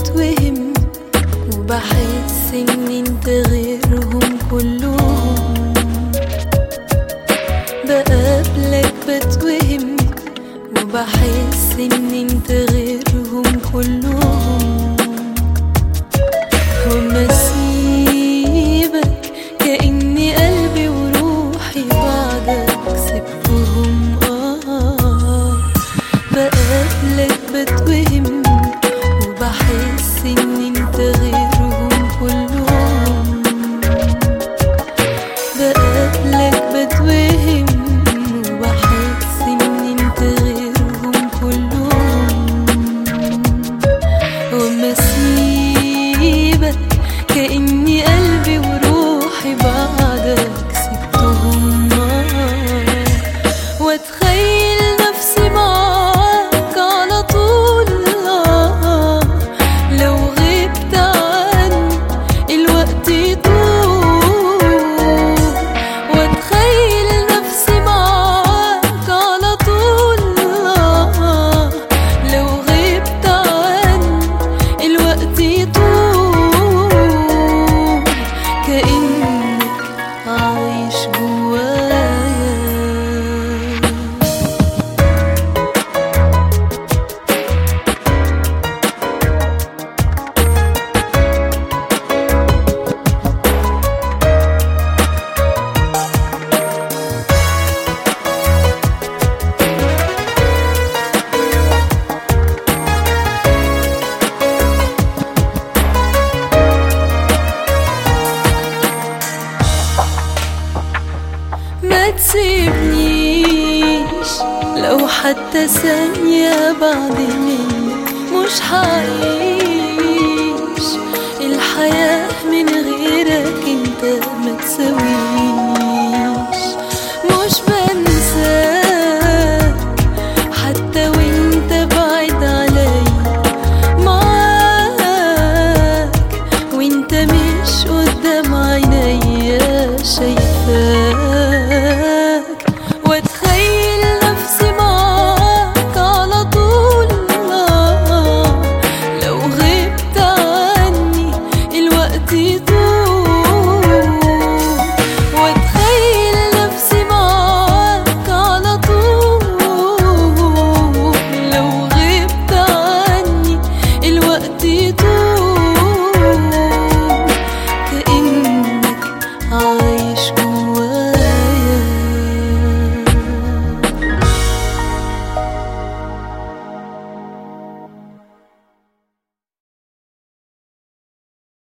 بتوهم وبحس ان انت غيرهم كلهم بقابلك بتوهم وبحس ان انت غيرهم كلهم وما سيبك كأني قلبي وروحي بعدك سبتهم آه بقابلك بتوهم وبحس ان انت غيرهم كلهم بقابلك بتوهم وبحس ان انت غيرهم كلهم وما سيبك كأني قلبي وروحي بعدك سبتهم آه واتخيل نفسي معاك على طول آه لو غبت عني الوقت يطول واتخيل نفسي معاك على طول آه لو غبت عني الوقت يطول كأنك عايش جوايا ما تسيبنيش لو حتى ثانية بعد منك مش حعيش